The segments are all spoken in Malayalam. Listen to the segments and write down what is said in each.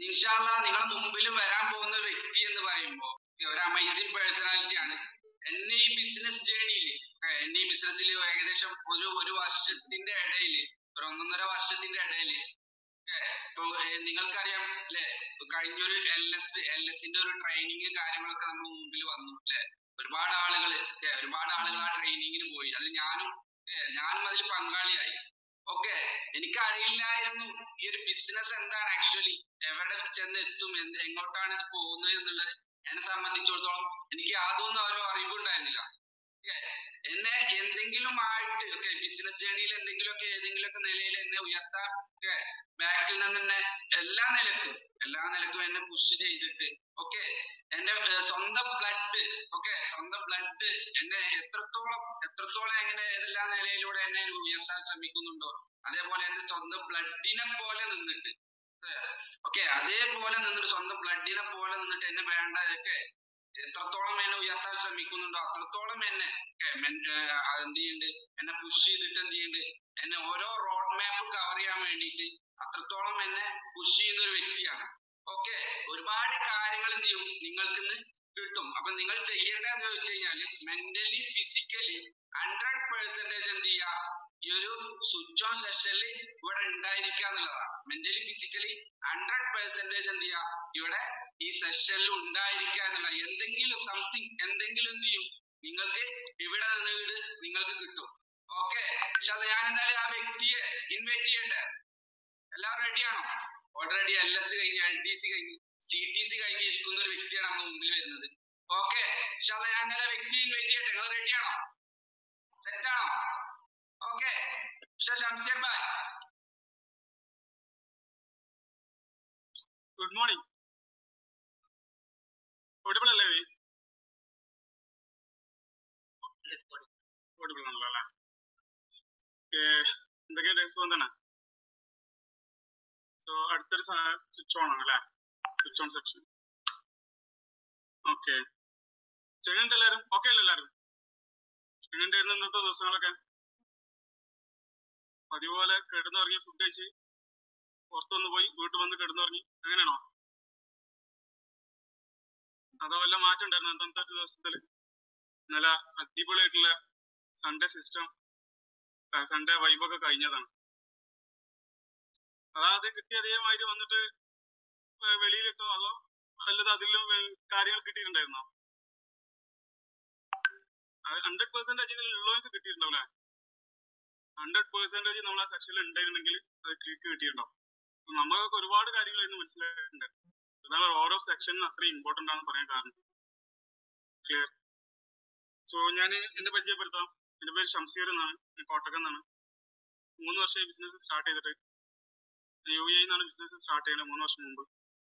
ഇൻഷാല്ല നിങ്ങളുടെ മുമ്പിൽ വരാൻ പോകുന്ന ഒരു വ്യക്തി എന്ന് പറയുമ്പോൾ ഒരു അമേസിംഗ് പേഴ്സണാലിറ്റി ആണ് എന്നെ ഈ ബിസിനസ് ജേണിയിൽ എന്നെ ഈ ബിസിനസ്സിൽ ഏകദേശം ഒരു ഒരു വർഷത്തിന്റെ ഇടയിൽ ഒരു ഒന്നൊന്നര വർഷത്തിന്റെ ഇടയിൽ ഇപ്പൊ ഏർ നിങ്ങൾക്കറിയാം അല്ലെ കഴിഞ്ഞൊരു എൽ എസ് എൽ എസിന്റെ ഒരു ട്രെയിനിങ് കാര്യങ്ങളൊക്കെ നമ്മുടെ മുമ്പിൽ വന്നു അല്ലെ ഒരുപാട് ആളുകൾ ഒരുപാട് ആളുകൾ ആ ട്രെയിനിങ്ങിന് പോയി അതിൽ ഞാനും ല്ലേ, ഞാനും അതിൽ പങ്കാളിയായി ഓക്കെ എനിക്ക് അറിയില്ലായിരുന്നു ഈ ഒരു ബിസിനസ് എന്താണ് ആക്ച്വലി എവിടെ ചെന്ന് എത്തും എന്ത് എങ്ങോട്ടാണ് ഇത് പോകുന്നത് എന്നുള്ളത് എന്നെ സംബന്ധിച്ചിടത്തോളം എനിക്ക് യാതൊന്നും ഒരു അറിവുണ്ടായിരുന്നില്ല Okay. എന്നെ എന്തെങ്കിലും ആയിട്ട് ഒക്കെ ബിസിനസ് ജേണിയിൽ എന്തെങ്കിലുമൊക്കെ ഏതെങ്കിലുമൊക്കെ നിലയിൽ എന്നെ ഉയർത്താൻ ഒക്കെ ബാക്കിൽ നിന്ന് തന്നെ എല്ലാ നിലക്കും എല്ലാ നിലക്കും എന്നെ പുഷ് ചെയ്തിട്ട് ഓക്കെ എന്റെ ഏർ സ്വന്തം ബ്ലഡ് ഓക്കെ സ്വന്തം ബ്ലഡ് എന്നെ എത്രത്തോളം എത്രത്തോളം എങ്ങനെ ഏതെല്ലാം നിലയിലൂടെ എന്നെ ഉയർത്താൻ ശ്രമിക്കുന്നുണ്ടോ അതേപോലെ എന്റെ സ്വന്തം ബ്ലഡിനെ പോലെ നിന്നിട്ട് ഓക്കെ അതേപോലെ നിന്നിട്ട് സ്വന്തം ബ്ലഡിനെ പോലെ നിന്നിട്ട് എന്നെ വേണ്ടതൊക്കെ എത്രത്തോളം എന്നെ ഉയർത്താൻ ശ്രമിക്കുന്നുണ്ടോ അത്രത്തോളം എന്നെ ഒക്കെ മെൻ- ഏർ എന്ത് ചെയ്യുന്നുണ്ട് എന്നെ പുഷ് ചെയ്തിട്ട് എന്ത് ചെയ്യുന്നുണ്ട് എന്നെ ഓരോ റോഡ് മാപ്പ് കവർ ചെയ്യാൻ വേണ്ടിയിട്ട് അത്രത്തോളം എന്നെ പുഷ് ചെയ്യുന്ന ഒരു വ്യക്തിയാണ് ഓക്കെ ഒരുപാട് കാര്യങ്ങൾ എന്ത് ചെയ്യും നിങ്ങൾക്ക് ഇന്ന് കിട്ടും അപ്പൊ നിങ്ങൾ ചെയ്യേണ്ടതെന്ന് വെച്ച് കഴിഞ്ഞാല് മെന്റലി ഫിസിക്കലി ഹൺഡ്രഡ് പെർസെന്റേജ് എന്ത് ചെയ്യുക ഈ ഒരു സ്വിച്ച് ഓൺ സെഷനിൽ ഇവിടെ ഉണ്ടായിരിക്കുക എന്നുള്ളതാണ് മെന്റലി ഫിസിക്കലി ഹൺഡ്രഡ് പെർസെന്റേജ് എന്ത് ചെയ്യുക ഇവിടെ ഈ സെഷനിൽ ഉണ്ടായിരിക്കുക എന്നുള്ള എന്തെങ്കിലും സംതിങ് എന്തെങ്കിലും എന്ത് ചെയ്യും നിങ്ങൾക്ക് ഇവിടെ നിന്ന് നിങ്ങൾക്ക് കിട്ടും ഓക്കെ പക്ഷെ അത് ഞാൻ എന്തായാലും ആ വ്യക്തിയെ ഇൻവൈറ്റ് ചെയ്യണ്ടേ എല്ലാവരും റെഡിയാണോ ഓൾറെഡി എൽ എസ് കഴിഞ്ഞ് എൽ ഡി സി കഴിഞ്ഞ് സി ടി സി കഴിഞ്ഞ് ഇരിക്കുന്ന ഒരു വ്യക്തിയാണ് നമ്മുടെ മുമ്പിൽ വരുന്നത് ഓക്കെ പക്ഷെ അത് ഞാൻ എന്തായാലും ആ വ്യക്തിയെ ഇൻവൈറ്റ് ചെയ്യട്ടെ നിങ്ങൾ റെഡിയാണോ സെറ്റാണോ ഓക്കെ ഷംസീർ ഭായ് ഗുഡ് മോർണിംഗ് ഓഡിബിൾ അല്ലേ ഓഡിബിൾ ആണല്ലോ അല്ലേ എന്തൊക്കെയുണ്ട് സുഖം തന്നെ സോ അടുത്തൊരു സ്വിച്ച് ഓൺ ആണ് അല്ലേ സ്വിച്ച് ഓൺ സെക്ഷൻ ഓക്കെ ചെയ്യുന്നുണ്ട് എല്ലാവരും ഓക്കെ അല്ലേ എല്ലാവരും എങ്ങനെയായിരുന്നു ഇന്നത്തെ ദിവസങ്ങളൊക്കെ പതിപോലെ കിടന്നുറങ്ങി ഫുഡ് കഴിച്ച് പുറത്തൊന്ന് പോയി വീട്ടിൽ വന്ന് കിടന്നുറങ്ങി അങ്ങനെയാണോ അതോ വല്ല മാറ്റം ഉണ്ടായിരുന്നു ഇന്നത്തെ ഒരു ദിവസത്തില് നല്ല അടിപൊളിയായിട്ടുള്ള സൺഡേ സിസ്റ്റം സൺഡേ വൈബൊക്കെ കഴിഞ്ഞതാണ് അതായത് കിട്ടിയ അതേമാതിരി വന്നിട്ട് വെ- വെളിയിലിട്ടോ അതോ വല്ലത് അതിലും വെ- കാര്യങ്ങൾ കിട്ടിയിട്ടുണ്ടായിരുന്നോ അത് ഹൺഡ്രഡ് പെർസെന്റേജ് ഉള്ളവർക്ക് കിട്ടിയിട്ടുണ്ടാവില്ലേ ഹൺഡ്രഡ് പെർസെന്റേജ് നമ്മളെ സെക്ഷനിൽ ഉണ്ടായിരുന്നെങ്കിൽ അത് കിക്ക് കിട്ടിയിട്ടുണ്ടാവും അപ്പൊ നമുക്കൊക്കെ ഒരുപാട് കാര്യങ്ങൾ ഇന്ന് മനസ്സിലായിട്ടുണ്ട് അതാണ് ഓരോ സെക്ഷനും അത്രയും ഇമ്പോർട്ടന്റ് ആണെന്ന് പറയാൻ കാരണം ക്ലിയർ സോ ഞാൻ എന്നെ പരിചയപ്പെടുത്താം എന്റെ പേര് ഷംസീർ എന്നാണ് ഞാൻ കോട്ടകം എന്നാണ് മൂന്ന് വർഷമായി ബിസിനസ് സ്റ്റാർട്ട് ചെയ്തിട്ട് യു എ എന്നാണ് ബിസിനസ് സ്റ്റാർട്ട് ചെയ്യുന്നത് മൂന്ന് വർഷം മുമ്പ്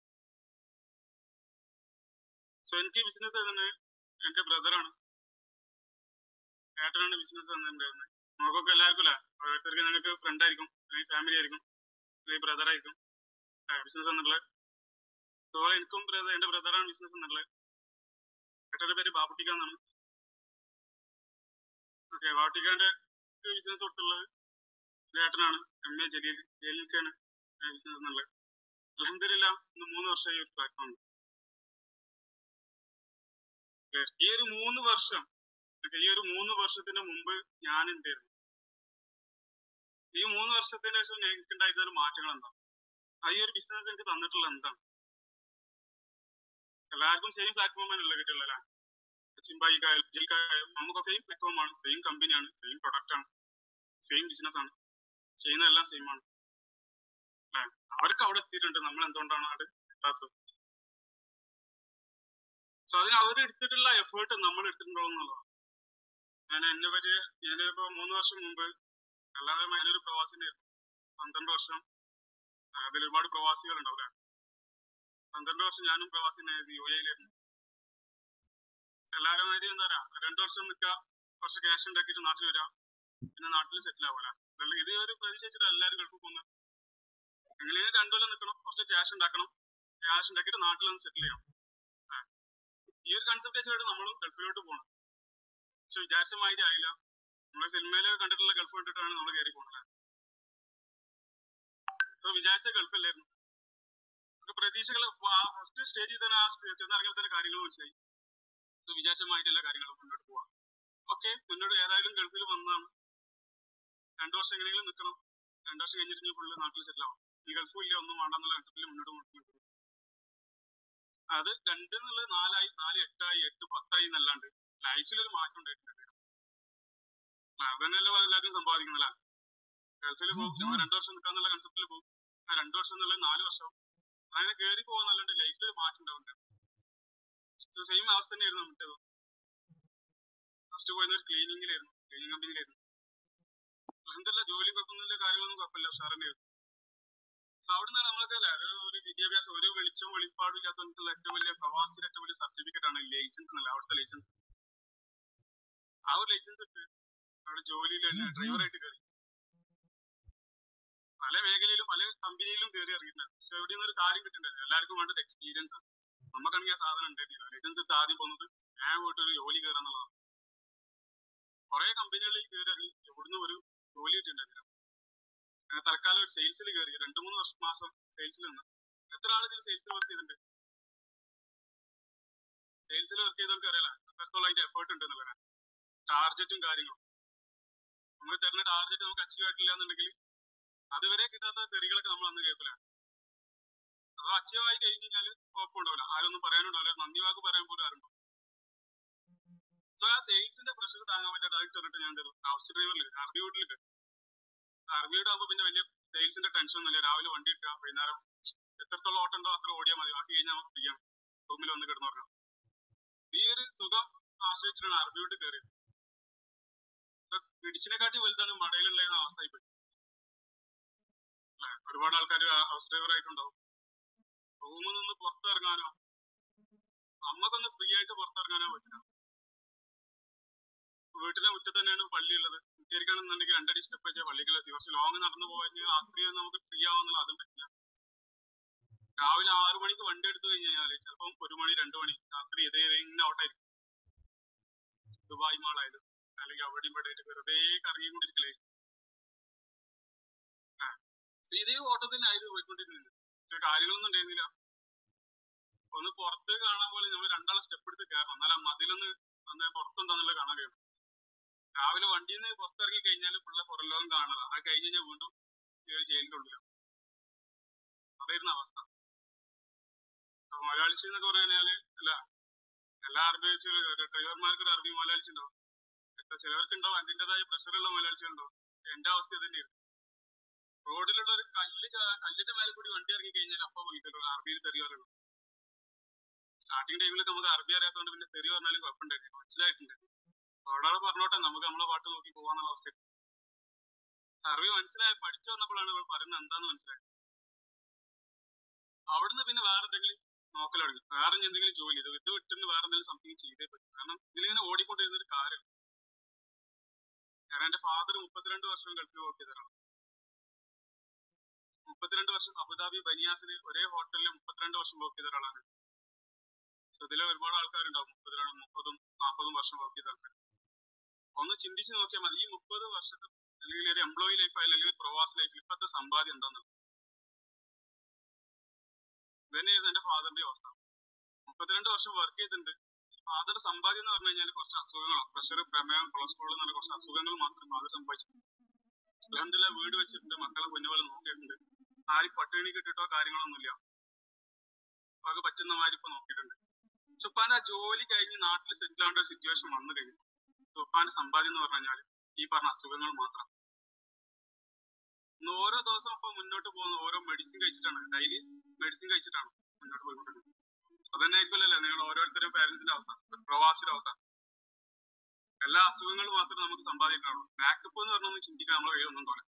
സോ എനിക്ക് ബിസിനസ് തന്നെ എന്റെ ബ്രദറാണ് ഏട്ടനാണ് ബിസിനസ് തന്നിട്ടുണ്ടായിരുന്നത് നമുക്കൊക്കെ എല്ലാവർക്കും അല്ല ഓരോരുത്തർക്ക് നിങ്ങൾക്ക് ഫ്രണ്ട് ആയിരിക്കും അല്ലെങ്കിൽ ഫാമിലി ആയിരിക്കും അല്ലെങ്കിൽ ബ്രദർ ആയിരിക്കും ബിസിനസ് തന്നിട്ടുള്ളത് സോ എനിക്കും brother- എന്റെ ബ്രദറാണ് ബിസിനസ് തന്നിട്ടുള്ളത് ഏട്ടന്റെ പേര് ബാബുട്ടിക്ക എന്നാണ് ഓക്കെ ബാബുട്ടിക്കാന്റെ ബിസിനസ് കൊടുത്തുള്ളത് ഒരു ഏട്ടനാണ് എം എ ജലീൽ ജലീൽക്കാണ് ബിസിനസ് എന്നുള്ളത് അലഹമില്ല ഇന്ന് മൂന്ന് വർഷമായി ഒരു പ്ലാറ്റ്ഫോം ഈ ഒരു മൂന്ന് വർഷം okay, ഈ ഒരു മൂന്ന് വർഷത്തിന് മുമ്പ് ഞാൻ എന്തായിരുന്നു ഈ മൂന്ന് വർഷത്തിന് ശേഷം എനിക്ക് ഉണ്ടായിരുന്ന ഒരു മാറ്റങ്ങൾ എന്താ ആ ഈ ഒരു ബിസിനസ് എനിക്ക് തന്നിട്ടുള്ള എന്താണ് എല്ലാവർക്കും സെയിം പ്ലാറ്റ്ഫോം ആണല്ലോ കിട്ടുള്ളത് അല്ലേ ചിമ്പായിക്കായാലും ജിൽക്കായാലും നമുക്ക് സെയിം പ്ലാറ്റ്ഫോം ആണ് സെയിം കമ്പനിയാണ് സെയിം പ്രൊഡക്റ്റ് ആണ് സെയിം ബിസിനസ് ആണ് ചെയ്യുന്നതെല്ലാം സെയിം ആണ് അല്ലേ അവർക്ക് അവിടെ എത്തിയിട്ടുണ്ട് നമ്മൾ എന്തുകൊണ്ടാണ് അവിടെ എത്താത്തത് സോ അതിന് അവർ എടുത്തിട്ടുള്ള എഫേർട്ട് നമ്മൾ എടുത്തിട്ടുണ്ടോ എന്നുള്ളതാണ് ഞാൻ എന്നെ പറ്റി ഞാനിപ്പോ മൂന്ന് വർഷം മുമ്പ് അല്ലാതെ ഞാനൊരു പ്രവാസിന്റെ പന്ത്രണ്ട് വർഷം ആ, അതിൽ ഒരുപാട് പ്രവാസികൾ ഉണ്ടാവും അല്ലേ പന്ത്രണ്ട് വർഷം ഞാനും പ്രവാസിനായിരുന്നു യു എയിലായിരുന്നു എല്ലാവരും മാതിരി എന്താ പറയാ രണ്ടു വർഷം നിൽക്കുക കുറച്ച് ക്യാഷ് ഉണ്ടാക്കിയിട്ട് നാട്ടിൽ വരിക പിന്നെ നാട്ടിൽ സെറ്റിൽ ആവില്ല ഇത് ഒരു പ്രതീക്ഷിച്ചിട്ട് എല്ലാവരും ഗൾഫിൽ പോകുന്നത് എങ്ങനെയും രണ്ടു കൊല്ലം നിൽക്കണം കുറച്ച് ക്യാഷ് ഉണ്ടാക്കണം ക്യാഷ് ഉണ്ടാക്കിയിട്ട് നാട്ടിൽ ഒന്ന് സെറ്റിൽ ചെയ്യണം ആ. ഈ ഒരു കൺസെപ്റ്റ് വെച്ചിട്ട് നമ്മളും ഗൾഫിലോട്ട് പോകണം പക്ഷെ വിചാരിച്ച മാതിരി ആയില്ല നമ്മൾ സിനിമയിൽ കണ്ടിട്ടുള്ള ഗൾഫ് കണ്ടിട്ടാണ് നമ്മൾ കയറി പോകുന്നത് അപ്പൊ വിചാരിച്ച ഗൾഫല്ലായിരുന്നു ഒരു പ്രതീക്ഷകൾ ഫസ്റ്റ് സ്റ്റേജിൽ തന്നെ ആ സ്റ്റേ- ചെന്നിറങ്ങിയ തന്നെ കാര്യങ്ങൾ മനസ്സിലായി ഇത് വിചാരിച്ചമായിട്ട് എല്ലാ കാര്യങ്ങളും മുന്നോട്ട് പോവാം ഓക്കെ മുന്നോട്ട് ഏതായാലും ഗൾഫിൽ വന്നതാണ് രണ്ടു വർഷം എങ്ങനെയെങ്കിലും നിൽക്കണം രണ്ടു വർഷം കഴിഞ്ഞിട്ട് ഫുള്ള് നാട്ടിൽ സെറ്റിൽ ആവും ഈ ഗൾഫും ഇല്ല ഒന്നും വേണ്ടെന്നുള്ള ഘട്ടത്തിൽ മുന്നോട്ട് പോകുന്നു അത് രണ്ട് എന്നുള്ളത് നാലായി നാല് എട്ടായി എട്ട് പത്തായി എന്നല്ലാണ്ട് ലൈഫിൽ ഒരു മാറ്റം ഉണ്ടായിട്ടുണ്ട് അതന്നെയല്ലേ എല്ലാവരും സമ്പാദിക്കുന്നില്ല ഗൾഫിൽ പോകും നമ്മൾ രണ്ടു വർഷം നിൽക്കാന്നുള്ള കൺസെപ്റ്റിൽ പോകും ആ രണ്ടു വർഷം എന്നുള്ളത് നാല് വർഷം അങ്ങനെ കയറി പോകുന്നല്ലാണ്ട് ലൈഫിൽ ഒരു മാറ്റം ഉണ്ടാവുന്നുണ്ട് സെയിം അവസ്ഥ തന്നെയായിരുന്നു നമുക്കത് ഫസ്റ്റ് പോയത് ഒരു ക്ലീനിങ്ങിലായിരുന്നു ക്ലീനിങ് കമ്പനിയിലായിരുന്നു എന്തെല്ല ജോലി കുഴപ്പമൊന്നുമില്ല കാര്യങ്ങളൊന്നും കുഴപ്പമില്ല ഉഷാറന്നെയായിരുന്നു അപ്പൊ അവിടെ നിന്നാണ് നമ്മളൊക്കെ അല്ലേ ഒരു ഒരു വിദ്യാഭ്യാസം ഒരു വെളിച്ചം വെളിപ്പാടും ഇല്ലാത്തവർക്കുള്ള ഏറ്റവും വലിയ പ്രവാസിയുടെ ഏറ്റവും വലിയ സർട്ടിഫിക്കറ്റ് ആണ് ലൈസൻസ് എന്നല്ല അവിടുത്തെ ലൈസൻസ് ആ ഒരു ലൈസൻസ് ഇട്ട് അവിടെ ജോലിയിൽ ഡ്രൈവറായിട്ട് കയറി പല മേഖലയിലും പല കമ്പനിയിലും കയറി ഇറങ്ങിയിട്ടുണ്ട് പക്ഷെ എവിടെ നിന്നൊരു കാര്യം കിട്ടുന്നുണ്ട് എല്ലാവർക്കും വേണ്ടത് എക്സ്പീരിയൻസ് ആണ് നമുക്കാണെങ്കിൽ ആ സാധനം ഉണ്ടായിട്ടില്ല ലൈസൻസ് ഇട്ട് ആദ്യം പോകുന്നത് ഞാൻ പോയിട്ട് ഒരു ജോലി കയറാന്നുള്ളതാണ് കുറെ കമ്പനികളിൽ കയറി ഇറങ്ങി എവിടുന്ന് ഒരു ജോലി കിട്ടിയിട്ടുണ്ടായില്ല ഞാൻ തൽക്കാലം ഒരു സെയിൽസിൽ കയറി രണ്ട് മൂന്ന് വർഷം മാസം സെയിൽസിൽ നിന്ന് എത്ര ആൾ ഇതിൽ സെയിൽസിൽ വർക്ക് ചെയ്തിട്ടുണ്ട് സെയിൽസിൽ വർക്ക് ചെയ്തവർക്ക് അറിയാലോ എത്രത്തോളം അതിന്റെ എഫേർട്ട് ഉണ്ട് എന്നുള്ളത് ടാർജറ്റും കാര്യങ്ങളും നമ്മൾ തരുന്ന ടാർജറ്റ് നമുക്ക് അച്ചീവ് ആയിട്ടില്ല എന്നുണ്ടെങ്കിൽ അതുവരെ കിട്ടാത്ത തെറികളൊക്കെ നമ്മൾ അന്ന് കേൾക്കില്ല അത് അച്ചീവ് ആയി കഴിഞ്ഞ് കഴിഞ്ഞാൽ കുഴപ്പമുണ്ടാവില്ല ആരൊന്നും പറയാനുണ്ടാവില്ല നന്ദി വാക്ക് പറയാൻ പോലും ആരുണ്ടോ സോ ആ സെയിൽസിന്റെ പ്രഷർ താങ്ങാൻ പറ്റാത്ത ആയിട്ട് പറഞ്ഞിട്ട് ഞാൻ തരും ഹൗസ് ഡ്രൈവറിൽ അറബി വീട്ടിൽ അറബി വീടാകുമ്പോൾ പിന്നെ വലിയ സെയിൽസിന്റെ ടെൻഷൻ ഒന്നുമില്ല രാവിലെ വണ്ടി ഇട്ടുക വൈകുന്നേരം എത്രത്തോളം ഓട്ടം ഉണ്ടോ അത്ര ഓടിയാൽ മതി ബാക്കി കഴിഞ്ഞാൽ നമുക്ക് ചെയ്യാം റൂമിൽ വന്ന് കിടന്നു പറഞ്ഞു ഈ ഒരു സുഖം ആശ്രയിച്ചിട്ടാണ് അറബി വീട്ടിൽ കയറിയത് പിടിച്ചിനെക്കാട്ടി വലുതാണ് മടയിലുള്ള അവസ്ഥ ഇപ്പൊ അല്ലെ ഒരുപാട് ആൾക്കാർ ഹൗസ് ഡ്രൈവർ ആയിട്ടുണ്ടാവും റൂമിൽ നിന്ന് പുറത്തിറങ്ങാനോ നമ്മക്കൊന്ന് ഫ്രീ ആയിട്ട് പുറത്തിറങ്ങാനോ പറ്റില്ല വീട്ടിലെ മുറ്റത്ത് തന്നെയാണ് പള്ളി ഉള്ളത് കുട്ടിയായിരിക്കണമെന്നുണ്ടെങ്കിൽ രണ്ടടി സ്റ്റെപ്പ് വെച്ചാൽ പള്ളിക്കുള്ള കുറച്ച് ലോങ് നടന്നു പോയി രാത്രി നമുക്ക് ഫ്രീ ആവാന്നുള്ള അതും പറ്റില്ല രാവിലെ ആറു മണിക്ക് വണ്ടി എടുത്തു കഴിഞ്ഞ് കഴിഞ്ഞാല് ചിലപ്പം ഒരു മണി രണ്ടു മണി രാത്രി ഇതേ ഇങ്ങനെ ഔട്ടായിരിക്കും ദുബായ് മാളായത് അല്ലെങ്കിൽ അവിടെയും ഇവിടെ ആയിട്ട് വെറുതെ കറങ്ങി കൊണ്ടിരിക്കലേ ഇതേ ഓട്ടത്തിനായത് പോയിക്കൊണ്ടിരുന്നത് പക്ഷെ കാര്യങ്ങളൊന്നും ഉണ്ടായിരുന്നില്ല ഒന്ന് പുറത്ത് കാണാൻ പോലെ നമ്മൾ രണ്ടാളെ സ്റ്റെപ്പ് എടുത്ത് കയറണം എന്നാലും ആ മതിലൊന്ന് ഒന്ന് പുറത്തെന്താന്നുള്ളത് കാണാൻ കഴിയും രാവിലെ വണ്ടിയിൽ നിന്ന് പുറത്തിറങ്ങി കഴിഞ്ഞാൽ പിള്ള പുറം ലോകം കാണുക അത് കഴിഞ്ഞ് കഴിഞ്ഞാൽ വീണ്ടും ഈ ഒരു ജയിലിന്റെ ഉള്ളിലാണ് അതായിരുന്നു അവസ്ഥ അപ്പൊ മലയാളിച്ച് എന്നൊക്കെ പറഞ്ഞാല് അല്ല എല്ലാ അറബി ഡ്രൈവർമാർക്കും ഒരു അറബി മലയാളിച്ച് ഉണ്ടാവും ഇപ്പൊ ചിലവർക്ക് ഉണ്ടാവും അതിൻ്റെതായ പ്രഷറുള്ള മലയാളിച്ച് ഉണ്ടാവും എന്റെ അവസ്ഥ ഇത് തന്നെയാണ് റോഡിലുള്ള ഒരു കല്ല് ചാ- കല്ലിന്റെ മേലെ കൂടി വണ്ടി ഇറങ്ങി കഴിഞ്ഞാൽ അപ്പൊ വിളിക്കല്ലോ അറബിയിൽ തെറി പറയുള്ളൂ സ്റ്റാർട്ടിങ് ടൈമിലൊക്കെ നമുക്ക് അറബി അറിയാത്തതുകൊണ്ട് പിന്നെ തെറി പറഞ്ഞാലും കുഴപ്പമുണ്ടായിരുന്നു മനസ്സിലായിട്ടുണ്ട് ഒരാൾ പറഞ്ഞോട്ടെ നമുക്ക് നമ്മളെ പാട്ട് നോക്കി പോവാന്നുള്ള അവസ്ഥ അറബി മനസ്സിലായി പഠിച്ചു വന്നപ്പോഴാണ് ഇവൾ പറയുന്നത് എന്താന്ന് മനസ്സിലായത് അവിടുന്ന് പിന്നെ വേറെ എന്തെങ്കിലും നോക്കൽ തുടങ്ങി വേറെ ഇനി എന്തെങ്കിലും ജോലി ഇത് ഇത് വിട്ടിട്ട് വേറെ എന്തെങ്കിലും സംതിങ് ചെയ്തേ പറ്റും കാരണം ഇതിലിങ്ങനെ ഓടിക്കൊണ്ടിരുന്ന ഒരു കാര്യം കാരണം എന്റെ ഫാദർ മുപ്പത്തിരണ്ട് വർഷം ഗൾഫിൽ വർക്ക് ചെയ്തതാണ് മുപ്പത്തിരണ്ട് വർഷം അബുദാബി ബനിയാസിൽ ഒരേ ഹോട്ടലിൽ മുപ്പത്തിരണ്ട് വർഷം വർക്ക് ചെയ്ത ഒരാളാണ് So ഇതിലെ ഒരുപാട് ആൾക്കാരുണ്ടാവും മുപ്പത്തിരണ്ട് മുപ്പതും നാൽപ്പതും വർഷം വർക്ക് ചെയ്ത ആൾക്കാർ ഒന്ന് ചിന്തിച്ച് നോക്കിയാൽ മതി ഈ മുപ്പത് വർഷത്തെ അല്ലെങ്കിൽ ഒരു എംപ്ലോയി ലൈഫ് അല്ലെങ്കിൽ ഒരു പ്രവാസി ലൈഫിൽ ഇപ്പോഴത്തെ സമ്പാദ്യം എന്താന്ന് ഇതന്നെയായിരുന്നു എന്റെ ഫാദറിന്റെ അവസ്ഥ മുപ്പത്തിരണ്ട് വർഷം വർക്ക് ചെയ്തിട്ടുണ്ട് ഫാദർ സമ്പാദ്യം എന്ന് പറഞ്ഞു കഴിഞ്ഞാൽ കുറച്ച് അസുഖങ്ങളാണ് പ്രഷർ പ്രമേഹം കൊളസ്ട്രോൾ എന്ന് പറഞ്ഞ കുറച്ച് അസുഖങ്ങൾ മാത്രം ഫാദർ സമ്പാദിച്ചിട്ടുണ്ട് അലഹമില്ല വീട് വെച്ചിട്ടുണ്ട് മക്കളെ കുഞ്ഞുപോലെ നോക്കിയിട്ടുണ്ട് ആരും പട്ടിണി കിട്ടിട്ടോ കാര്യങ്ങളൊന്നുമില്ല അത് പറ്റുന്ന മാതിരി ഇപ്പൊ നോക്കിയിട്ടുണ്ട് പക്ഷെ ഉപ്പാന്റെ ആ ജോലി കഴിഞ്ഞ് നാട്ടിൽ സെറ്റിൽ ആവേണ്ട സിറ്റുവേഷൻ വന്നു കഴിഞ്ഞു ഉപ്പാന്റെ സമ്പാദ്യം എന്ന് പറഞ്ഞു കഴിഞ്ഞാൽ ഈ പറഞ്ഞ അസുഖങ്ങൾ മാത്രം ഇന്ന് ഓരോ ദിവസം ഇപ്പൊ മുന്നോട്ട് പോകുന്ന ഓരോ മെഡിസിൻ കഴിച്ചിട്ടാണ് ഡെയിലി മെഡിസിൻ കഴിച്ചിട്ടാണ് മുന്നോട്ട് പോയിക്കൊണ്ടിരിക്കുന്നത് അതന്നെ ആയിരിക്കുമല്ലോ നിങ്ങൾ ഓരോരുത്തരും പാരന്റ്സിന്റെ അവസ്ഥ പ്രവാസിയുടെ അവസ്ഥ എല്ലാ അസുഖങ്ങളും മാത്രമേ നമുക്ക് സമ്പാദിക്കാനുള്ളൂ ബാക്കപ്പ് എന്ന് പറഞ്ഞൊന്നും ചിന്തിക്കാൻ നമ്മളെ കയ്യിൽ തോന്നെ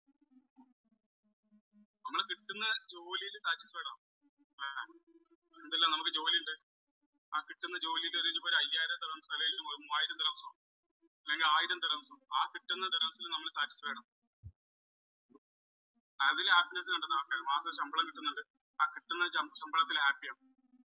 നമ്മൾ കിട്ടുന്ന ജോലിയിൽ സാറ്റിസ്ഫൈഡ് ആണ് എന്തെല്ലാം നമുക്ക് ജോലി ഉണ്ട് ആ കിട്ടുന്ന ജോലിയിൽ ഒരു ഇപ്പൊ ഒരു അയ്യായിരം തരംസ് അല്ലെങ്കിൽ ഒരു മൂവായിരം തരംസോ അല്ലെങ്കിൽ ആയിരം തരംസോ ആ കിട്ടുന്ന തരംസിൽ നമ്മൾ സാറ്റിസ്ഫൈഡ് ആണ് അതിൽ ഹാപ്പിനെസ് കണ്ടെന്ന ആൾക്കാർ മാസം ശമ്പളം കിട്ടുന്നുണ്ട് ആ കിട്ടുന്ന ശം- ശമ്പളത്തിൽ ഹാപ്പിയാണ്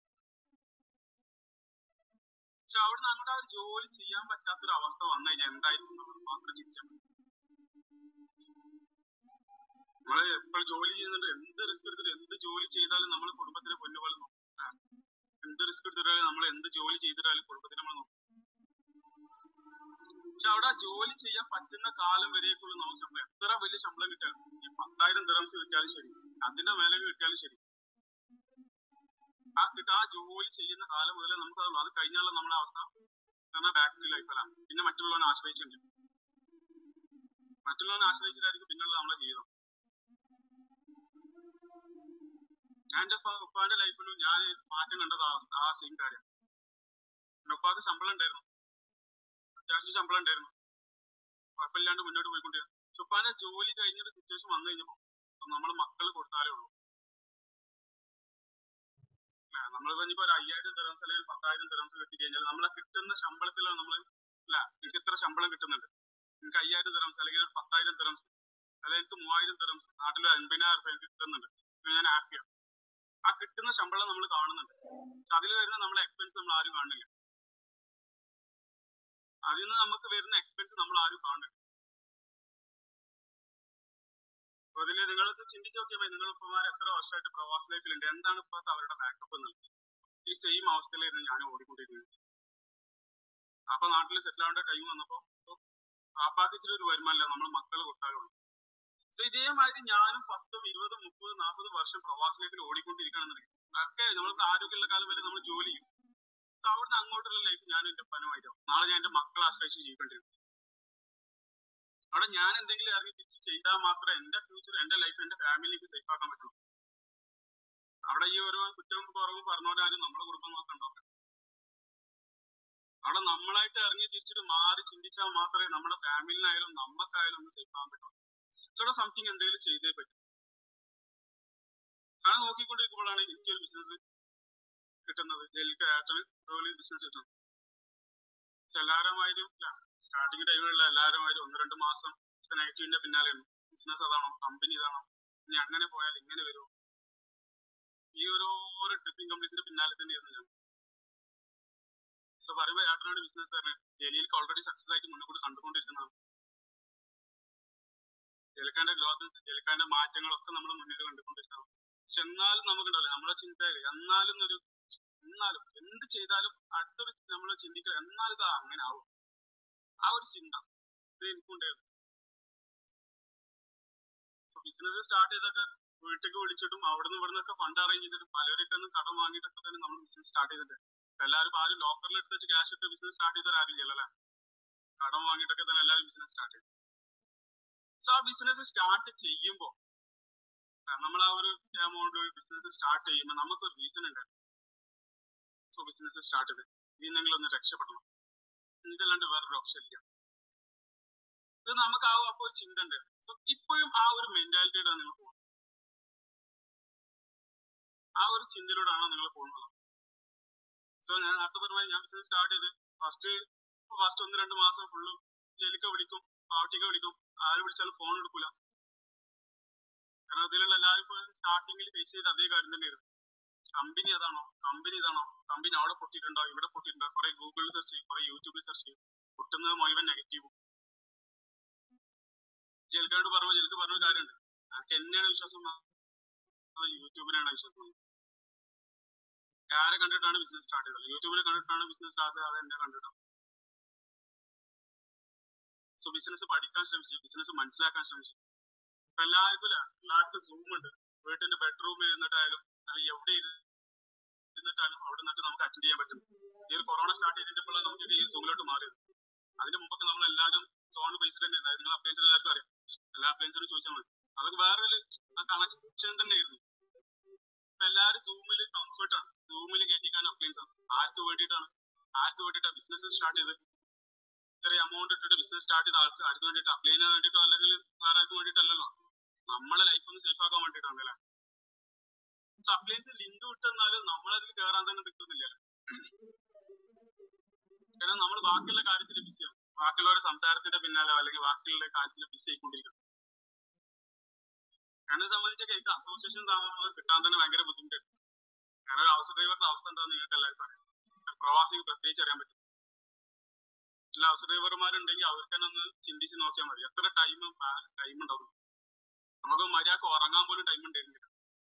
പക്ഷെ അവിടുന്ന് അങ്ങോട്ട് ആ ഒരു ജോലി ചെയ്യാൻ പറ്റാത്തൊരു അവസ്ഥ വന്നു കഴിഞ്ഞാൽ എന്തായിരിക്കും നമ്മൾ മാത്രം ചിന്തിച്ചാൽ മതി. നമ്മള് എപ്പോൾ ജോലി ചെയ്യുന്നുണ്ട് എന്ത് റിസ്ക് എടുത്തിട്ട് എന്ത് ജോലി ചെയ്താലും നമ്മൾ കുടുംബത്തിനെ പൊന്നുപോലെ നോക്കും ആ. എന്ത് റിസ്ക് എടുത്തിട്ടാലും നമ്മൾ എന്ത് ജോലി ചെയ്തിട്ടാലും കുടുംബത്തിനെ നമ്മൾ നോക്കും പക്ഷെ അവിടെ ആ ജോലി ചെയ്യാൻ പറ്റുന്ന കാലം വരേക്കുള്ള നമുക്ക് ശമ്പളം എത്ര വലിയ ശമ്പളം കിട്ടിയാലും ഈ പത്തായിരം ദിറംസ് കിട്ടിയാലും ശരി അതിന്റെ മേലെ കിട്ടിയാലും ശരി ആ കിട്ട ആ ജോലി ചെയ്യുന്ന കാലം മുതലേ നമുക്ക് അതുള്ളൂ അത് കഴിഞ്ഞാലുള്ള നമ്മുടെ അവസ്ഥ എന്നാൽ ബാക്ക് ടു ലൈഫലാണ് പിന്നെ മറ്റുള്ളവനെ ആശ്രയിച്ചിട്ടുണ്ട് മറ്റുള്ളവനെ ആശ്രയിച്ചിട്ടായിരിക്കും പിന്നുള്ള നമ്മുടെ ജീവിതം ഞാൻ എന്റെ ഉപ്പ- ഉപ്പാന്റെ ലൈഫിലും ഞാൻ മാറ്റം കണ്ടത് ആ അവസ്ഥ ആ സെയിം കാര്യം എന്റെ ഉപ്പാക്ക് ശമ്പളം ഉണ്ടായിരുന്നു അത്യാവശ്യം ശമ്പളം ഉണ്ടായിരുന്നു കുഴപ്പമില്ലാണ്ട് മുന്നോട്ട് പോയിക്കൊണ്ടിരുന്നു പക്ഷെ ഉപ്പാന്റെ ജോലി കഴിഞ്ഞൊരു സിറ്റുവേഷൻ വന്നു കഴിഞ്ഞപ്പോ നമ്മൾ മക്കൾ കൊടുത്താലേ ഉള്ളൂ നമ്മൾ ഇനിയിപ്പോ ഒരു അയ്യായിരം ദിറംസ് അല്ലെങ്കിൽ ഒരു പത്തായിരം ദിറംസ് കിട്ടി കഴിഞ്ഞാൽ നമ്മൾ ആ കിട്ടുന്ന ശമ്പളത്തിലാണ് നമ്മൾ അല്ല എനിക്ക് ഇത്ര ശമ്പളം കിട്ടുന്നുണ്ട് എനിക്ക് അയ്യായിരം ദിറംസ് അല്ലെങ്കിൽ ഒരു പത്തായിരം ദിറംസ് അല്ലെങ്കിൽ എനിക്ക് മൂവായിരം ദിറംസ് നാട്ടിൽ ഒരു അൻപതിനായിരം രൂപ എനിക്ക് കിട്ടുന്നുണ്ട് പിന്നെ ഞാൻ ഹാപ്പിയാണ് ആ കിട്ടുന്ന ശമ്പളം നമ്മൾ കാണുന്നുണ്ട് അതിൽ വരുന്ന നമ്മളെ എക്സ്പെൻസ് നമ്മൾ ആരും കാണുന്നില്ല അതിൽ നിന്ന് നമുക്ക് വരുന്ന എക്സ്പെൻസ് നമ്മൾ ആരും കാണുന്നില്ല അപ്പൊ ഇതില് നിങ്ങളൊക്കെ ചിന്തിച്ച് നോക്കിയാൽ മതി നിങ്ങൾ ഉപ്പമാർ എത്ര വർഷമായിട്ട് പ്രവാസ ലൈഫിലുണ്ട് എന്താണ് ഇപ്പോഴത്തെ അവരുടെ ബാക്കപ്പ് എന്നുള്ളത് ഈ സെയിം അവസ്ഥയിലായിരുന്നു ഞാൻ ഓടിക്കൊണ്ടിരിക്കുന്നത് അപ്പൊ നാട്ടിൽ സെറ്റിൽ ആവേണ്ട ടൈം വന്നപ്പോ പാപ്പാക്ക് ഇച്ചിരി ഒരു വരുമാനമില്ല നമ്മൾ മക്കൾ കൊടുത്താലുള്ളൂ സോ ഇതേമാതിരി ഞാനും പത്തും ഇരുപതും മുപ്പതും നാൽപ്പതും വർഷം പ്രവാസ ലൈഫിൽ ഓടിക്കൊണ്ടിരിക്കണമെന്നുണ്ടെങ്കിൽ ഒക്കെ നമ്മൾക്ക് ആരോഗ്യമുള്ള കാലം വരെ നമ്മൾ ജോലി ചെയ്യും സോ അവിടുന്ന് അങ്ങോട്ടുള്ള ലൈഫ് ഞാൻ എന്റെ പനമായിട്ടും നാളെ ഞാൻ എന്റെ മക്കളെ ആശ്രയിച്ച് ജീവിക്കേണ്ടി വരും അവിടെ ഞാൻ എന്തെങ്കിലും ഇറങ്ങി തിരിച്ച് ചെയ്താൽ മാത്രമേ എന്റെ ഫ്യൂച്ചർ എന്റെ ലൈഫ് എന്റെ ഫാമിലിക്ക് സേഫ് ആക്കാൻ പറ്റുള്ളൂ അവിടെ ഈ ഓരോ കുറ്റവും കുറവും പറഞ്ഞവരാരും നമ്മുടെ കുടുംബം നോക്കണ്ടോ അവിടെ നമ്മളായിട്ട് ഇറങ്ങി തിരിച്ചിട്ട് മാറി ചിന്തിച്ചാൽ മാത്രമേ നമ്മുടെ ഫാമിലിനായാലും നമുക്കായാലും ഒന്ന് സേഫ് ആകാൻ പറ്റുള്ളൂ ഇവിടെ സംതിങ് എന്തെങ്കിലും ചെയ്തേ പറ്റും ഞാൻ നോക്കിക്കൊണ്ടിരിക്കുമ്പോഴാണ് എനിക്കൊരു ബിസിനസ് കിട്ടുന്നത് എനിക്ക് ഏട്ടന് ജോലി ബിസിനസ് കിട്ടുന്നത് പക്ഷെ എല്ലാവരുമായാലും സ്റ്റാർട്ടിങ് ടൈമിലുള്ള എല്ലാവരുമായാലും ഒന്ന് രണ്ട് മാസം നെഗറ്റീവിന്റെ പിന്നാലെയാണ് ബിസിനസ് അതാണോ കമ്പനി ഇതാണോ ഇനി അങ്ങനെ പോയാൽ ഇങ്ങനെ വരും ഈ ഒരു ഓരോ ട്രിപ്പിംഗ് കമ്പനീസിന്റെ പിന്നാലെ തന്നെയായിരുന്നു ഞാൻ സോ പറയുമ്പോൾ ഏട്ടനോട് ബിസിനസ് തന്നെ ജലീലിക്ക് ഓൾറെഡി സക്സസ് ആയിട്ട് മുന്നേ കൂടി കണ്ടുകൊണ്ടിരിക്കുന്നതാണ് ജലിക്കാന്റെ ഗ്രോത്തും ജലിക്കാന്റെ മാറ്റങ്ങളൊക്കെ നമ്മൾ മുന്നിൽ കണ്ടുകൊണ്ടിരിക്കുന്നതാണ് പക്ഷെ എന്നാലും നമുക്കുണ്ടല്ലോ നമ്മളെ ചിന്തയിൽ എന്നാലും ഒരു എന്നാലും എന്ത് ചെയ്താലും അടുത്തൊരു നമ്മൾ ചിന്തിക്കുക എന്നാലും ഇത് അങ്ങനെ ആവും ആ ഒരു ചിന്ത ഇത് എനിക്കുണ്ടായിരുന്നു ബിസിനസ് സ്റ്റാർട്ട് ചെയ്തൊക്കെ വീട്ടിലേക്ക് വിളിച്ചിട്ടും അവിടെ നിന്ന് ഇവിടെ നിന്നൊക്കെ ഫണ്ട് അറേഞ്ച് ചെയ്തിട്ട് പലരൊക്കെ ഒന്ന് കടം വാങ്ങിയിട്ടൊക്കെ തന്നെ നമ്മൾ ബിസിനസ് സ്റ്റാർട്ട് ചെയ്തിട്ട് എല്ലാവരും ഇപ്പൊ ആരും ലോക്കറിൽ എടുത്ത് വെച്ച് ക്യാഷ് ഇട്ട് ബിസിനസ് സ്റ്റാർട്ട് ചെയ്തവർ ആരും ഇല്ലല്ലോ അല്ലേ കടം വാങ്ങിയിട്ടൊക്കെ തന്നെ എല്ലാവരും ബിസിനസ് സ്റ്റാർട്ട് ചെയ്തു സോ ആ ബിസിനസ് സ്റ്റാർട്ട് ചെയ്യുമ്പോൾ നമ്മൾ ആ ഒരു എമൗണ്ട് ഒരു ബിസിനസ് സ്റ്റാർട്ട് ചെയ്യുമ്പോൾ നമുക്കൊരു റീസൺ ഉണ്ട് സോ ബിസിനസ് സ്റ്റാർട്ട് ചെയ്ത് ഇതിൽ നിന്നെങ്കിലും ഒന്ന് രക്ഷപ്പെടണം ഇതല്ലാണ്ട് വേറൊരു ഓപ്ഷൻ ഇല്ല ഇത് നമുക്ക് ആ അപ്പൊ ഒരു ചിന്ത ഉണ്ട് സോ ഇപ്പോഴും ആ ഒരു മെന്റാലിറ്റിയിലാണ് നിങ്ങൾ പോകുന്നത് ആ ഒരു ചിന്തയിലൂടെയാണോ നിങ്ങൾ പോകുന്നത് സോ ഞാൻ നേരത്തെ പറഞ്ഞ ഞാൻ ബിസിനസ് സ്റ്റാർട്ട് ചെയ്ത് ഫസ്റ്റ് ഫസ്റ്റ് ഒന്ന് രണ്ട് മാസം ഫുള്ളും ജലിക്ക വിളിക്കും പാവട്ടിക്ക വിളിക്കും ആര് വിളിച്ചാലും ഫോൺ എടുക്കൂല കാരണം അതിലുള്ള എല്ലാവരും ഇപ്പോൾ സ്റ്റാർട്ടിങ്ങിൽ ഫേസ് ചെയ്ത് അതേ കാര്യം തന്നെയായിരുന്നു കമ്പനി അതാണോ കമ്പനി ഇതാണോ കമ്പനി അവിടെ പൊട്ടിയിട്ടുണ്ടോ ഇവിടെ പൊട്ടിയിട്ടുണ്ടോ കുറെ ഗൂഗിളിൽ സെർച്ച് ചെയ്യും കുറെ യൂട്യൂബിൽ സെർച്ച് ചെയ്യും പൊട്ടുന്നത് മുഴുവൻ നെഗറ്റീവും ജൽക്കാരോട് പറഞ്ഞ ജൽക്ക് പറഞ്ഞ കാര്യമുണ്ട് എനിക്ക് എന്നെയാണ് വിശ്വാസം അത് യൂട്യൂബിനാണ് വിശ്വാസം ആരെ കണ്ടിട്ടാണ് ബിസിനസ് സ്റ്റാർട്ട് ചെയ്തത് യൂട്യൂബിനെ കണ്ടിട്ടാണ് ബിസിനസ് സ്റ്റാർട്ട് ചെയ്തത് അത് എന്നെ കണ്ടിട്ടാണ് സോ ബിസിനസ് പഠിക്കാൻ ശ്രമിച്ചു ബിസിനസ് മനസ്സിലാക്കാൻ ശ്രമിച്ചു ഇപ്പൊ എല്ലാവർക്കും ഇല്ല എല്ലാവർക്കും സൂം ഉണ്ട് വീട്ടിന്റെ ബെഡ്റൂമിൽ ഇരുന്നിട്ടായാലും അല്ലെങ്കിൽ എവിടെ ഇരുന്നിട്ടാലും അവിടെ നിന്നിട്ട് നമുക്ക് അറ്റൻഡ് ചെയ്യാൻ പറ്റും ഈ ഒരു കൊറോണ സ്റ്റാർട്ട് ചെയ്തിട്ടുള്ള നമുക്ക് ഈ സൂമിലോട്ട് മാറിയത് അതിന്റെ മുമ്പൊക്കെ നമ്മൾ എല്ലാവരും സോൺ ബേസിൽ തന്നെ ഉണ്ടായിരുന്നു നിങ്ങൾ അപ്ലയൻസിൽ എല്ലാവർക്കും അറിയാം എല്ലാ അപ്ലയൻസിനും ചോദിച്ചാൽ മതി അതൊക്കെ വേറൊരു കണക്ഷൻ തന്നെയായിരുന്നു ഇപ്പൊ എല്ലാവരും സൂമിൽ കംഫർട്ടാണ് സൂമിൽ കയറ്റിക്കാൻ അപ്ലയൻസ് ആണ് ആർക്ക് വേണ്ടിയിട്ടാണ് ആർക്ക് വേണ്ടിയിട്ടാണ് ബിസിനസ് സ്റ്റാർട്ട് ചെയ്തത് ഇത്രയും എമൗണ്ട് ഇട്ടിട്ട് ബിസിനസ് സ്റ്റാർട്ട് ചെയ്ത ആൾക്ക് ആർക്ക് വേണ്ടിയിട്ട് അപ്ലൈ ചെയ്യാൻ വേണ്ടിയിട്ടോ അല്ലെങ്കിൽ വേറെ ആർക്ക് വേണ്ടിയിട്ടല്ലല്ലോ നമ്മളെ ലൈഫ് ഒന്ന് സേഫ് ആക്കാൻ വേണ്ടിയിട്ടാണ് അല്ലേ അപ്ലയൻസ് ലിങ്ക് വിട്ടെന്നാലും നമ്മളതിൽ കയറാൻ തന്നെ നിൽക്കുന്നില്ല കാരണം നമ്മൾ ബാക്കിയുള്ള കാര്യത്തിൽ ബിസിയാണ് ബാക്കിയുള്ളവരുടെ സംസാരത്തിന്റെ പിന്നാലെ അല്ലെങ്കിൽ ബാക്കിയുള്ള കാര്യത്തിൽ ബിസി ആയിക്കൊണ്ടിരിക്കും എന്നെ സംബന്ധിച്ചൊക്കെ എനിക്ക് അസോസിയേഷൻ താമസം കിട്ടാൻ തന്നെ ഭയങ്കര ബുദ്ധിമുട്ട് കാരണം ഒരു ഹൗസ് ഡ്രൈവറുടെ അവസ്ഥ എന്താണെന്ന് നിങ്ങൾക്ക് എല്ലാവർക്കും അറിയാം പ്രവാസിക്ക് പ്രത്യേകിച്ച് അറിയാൻ പറ്റും ചില ഹൗസ് ഡ്രൈവർമാരുണ്ടെങ്കിൽ അവർക്ക് തന്നെ ഒന്ന് ചിന്തിച്ച് നോക്കിയാൽ മതി എത്ര ടൈം ടൈം ഉണ്ടാവും നമുക്ക് മര്യാദക്ക് ഉറങ്ങാൻ പോലും ടൈം ഉണ്ടായിരുന്നില്ല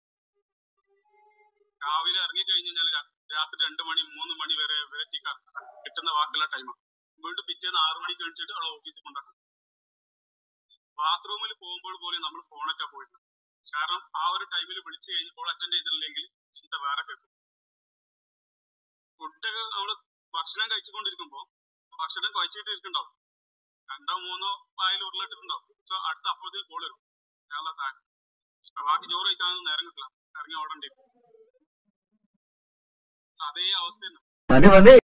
രാവിലെ ഇറങ്ങി കഴിഞ്ഞ് കഴിഞ്ഞാൽ രാ- രാത്രി രണ്ട് മണി മൂന്ന് മണി വരെ വരെ എത്തിക്കാൻ കിട്ടുന്ന ബാക്കിയുള്ള ടൈമാണ് വീണ്ടും പിറ്റേന്ന് ആറ് മണിക്ക് കഴിച്ചിട്ട് അവളെ ഓഫീസിൽ കൊണ്ടാക്കും ബാത്റൂമിൽ പോകുമ്പോൾ പോലും നമ്മൾ ഫോണൊക്കെ പോയിരുന്നു കാരണം ആ ഒരു ടൈമിൽ വിളിച്ചു കഴിഞ്ഞ് കോൾ അറ്റൻഡ് ചെയ്തില്ലെങ്കിൽ ചീത്ത വേറെ കേൾക്കും ഫുഡൊക്കെ നമ്മള് ഭക്ഷണം കഴിച്ചുകൊണ്ടിരിക്കുമ്പോ ഭക്ഷണം കഴിച്ചിട്ട് ഇരിക്കണ്ടാവും രണ്ടോ മൂന്നോ വായിൽ ഉരുളിട്ടിട്ടുണ്ടാവും സോ അടുത്ത അപ്പോഴത്തേക്ക് കോൾ വരും അയാളുടെ താഴെ ആ ബാക്കി ചോറ് കഴിക്കാനൊന്നും നേരം കിട്ടില്ല ഇറങ്ങി ഓടേണ്ടി വരും. So അതേ അവസ്ഥ മതി മതി